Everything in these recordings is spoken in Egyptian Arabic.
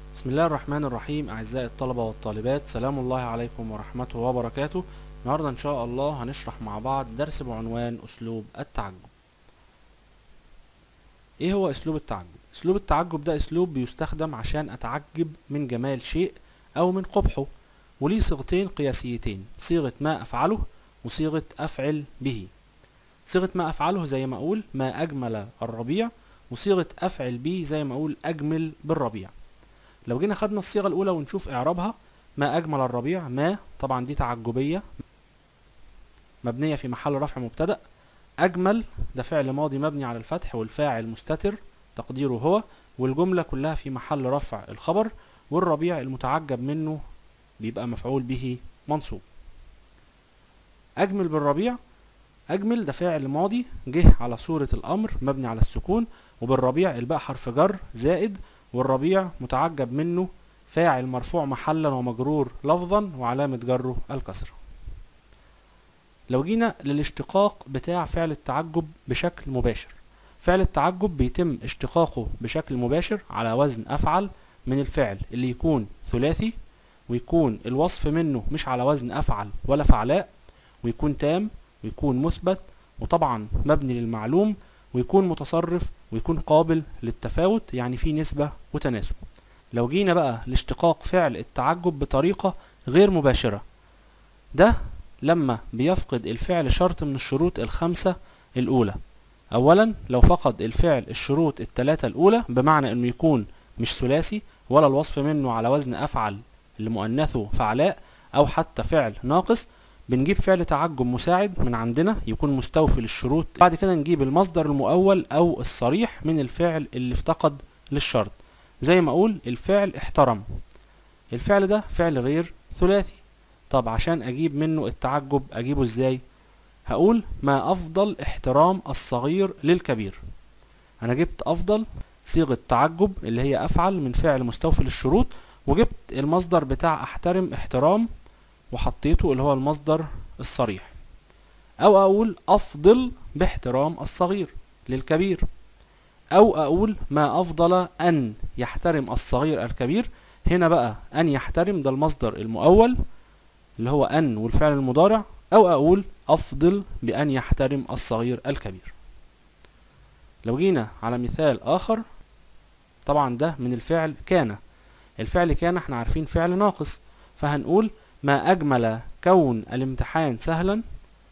بسم الله الرحمن الرحيم أعزائي الطلبة والطالبات سلام الله عليكم ورحمته وبركاته النهاردة إن شاء الله هنشرح مع بعض درس بعنوان أسلوب التعجب إيه هو أسلوب التعجب؟ أسلوب التعجب ده أسلوب بيستخدم عشان أتعجب من جمال شيء أو من قبحه وليه صيغتين قياسيتين صيغة ما أفعله وصيغة أفعل به صيغة ما أفعله زي ما أقول ما أجمل الربيع وصيغة أفعل به زي ما أقول أجمل بالربيع لو جينا خدنا الصيغة الأولى ونشوف إعرابها ما أجمل الربيع ما طبعا دي تعجبية مبنية في محل رفع مبتدأ أجمل ده فعل ماضي مبني على الفتح والفاعل مستتر تقديره هو والجملة كلها في محل رفع الخبر والربيع المتعجب منه بيبقى مفعول به منصوب أجمل بالربيع أجمل ده فاعل ماضي جه على صورة الأمر مبني على السكون وبالربيع الباء حرف جر زائد والربيع متعجب منه فاعل مرفوع محلا ومجرور لفظا وعلامة جره الكسرة لو جينا للاشتقاق بتاع فعل التعجب بشكل مباشر فعل التعجب بيتم اشتقاقه بشكل مباشر على وزن أفعل من الفعل اللي يكون ثلاثي ويكون الوصف منه مش على وزن أفعل ولا فعلاء ويكون تام ويكون مثبت وطبعا مبني للمعلوم ويكون متصرف ويكون قابل للتفاوت يعني في نسبة وتناسب لو جينا بقى لاشتقاق فعل التعجب بطريقة غير مباشرة ده لما بيفقد الفعل شرط من الشروط الخمسة الأولى أولا لو فقد الفعل الشروط الثلاثة الأولى بمعنى أنه يكون مش ثلاثي ولا الوصف منه على وزن أفعل اللي مؤنثه فعلاء أو حتى فعل ناقص بنجيب فعل تعجب مساعد من عندنا يكون مستوفي للشروط بعد كده نجيب المصدر المؤول او الصريح من الفعل اللي افتقد للشرط زي ما اقول الفعل احترم الفعل ده فعل غير ثلاثي طب عشان اجيب منه التعجب اجيبه ازاي هقول ما افضل احترام الصغير للكبير انا جبت افضل صيغة تعجب اللي هي افعل من فعل مستوفي للشروط وجبت المصدر بتاع احترم احترام وحطيته اللي هو المصدر الصريح او اقول افضل باحترام الصغير للكبير او اقول ما افضل ان يحترم الصغير الكبير هنا بقى ان يحترم ده المصدر المؤول اللي هو ان والفعل المضارع او اقول افضل بان يحترم الصغير الكبير لو جينا على مثال اخر طبعا ده من الفعل كان الفعل كان احنا عارفين فعل ناقص فهنقول ما أجمل كون الامتحان سهلا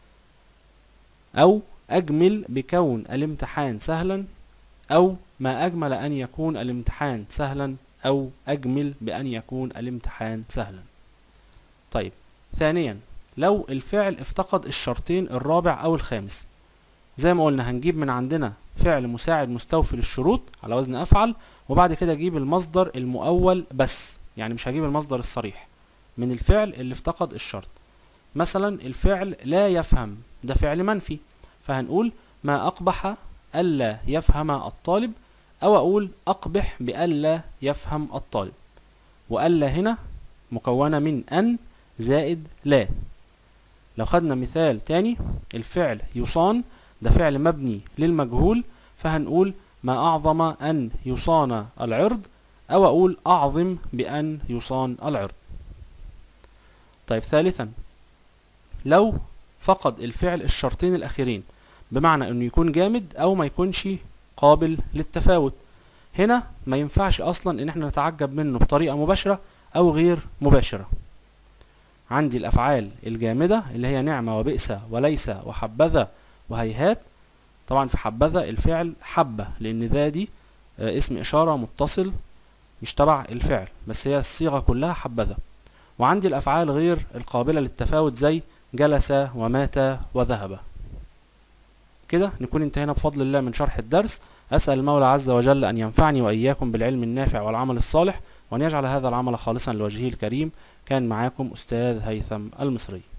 أو أجمل بكون الامتحان سهلا أو ما أجمل أن يكون الامتحان سهلا أو أجمل بأن يكون الامتحان سهلا طيب ثانيا لو الفعل افتقد الشرطين الرابع أو الخامس زي ما قلنا هنجيب من عندنا فعل مساعد مستوفي للشروط على وزن أفعل وبعد كده أجيب المصدر المؤول بس يعني مش هجيب المصدر الصريح من الفعل اللي افتقد الشرط مثلا الفعل لا يفهم ده فعل منفي فهنقول ما أقبح ألا يفهم الطالب أو أقول أقبح بألا يفهم الطالب وألا هنا مكونة من أن زائد لا لو خدنا مثال تاني الفعل يصان ده فعل مبني للمجهول فهنقول ما أعظم أن يصان العرض أو أقول أعظم بأن يصان العرض طيب ثالثا لو فقد الفعل الشرطين الأخيرين بمعنى أنه يكون جامد أو ما يكونش قابل للتفاوت هنا ما ينفعش أصلا إن احنا نتعجب منه بطريقة مباشرة أو غير مباشرة عندي الأفعال الجامدة اللي هي نعمة وبئس وليس وحبذا وهيهات طبعا في حبذا الفعل حبة لأن ذا دي اسم إشارة متصل مش تبع الفعل بس هي الصيغة كلها حبذا وعندي الأفعال غير القابلة للتفاوت زي جلس ومات وذهب كده نكون انتهينا بفضل الله من شرح الدرس أسأل المولى عز وجل أن ينفعني وإياكم بالعلم النافع والعمل الصالح وأن يجعل هذا العمل خالصا لوجهه الكريم كان معاكم أستاذ هيثم المصري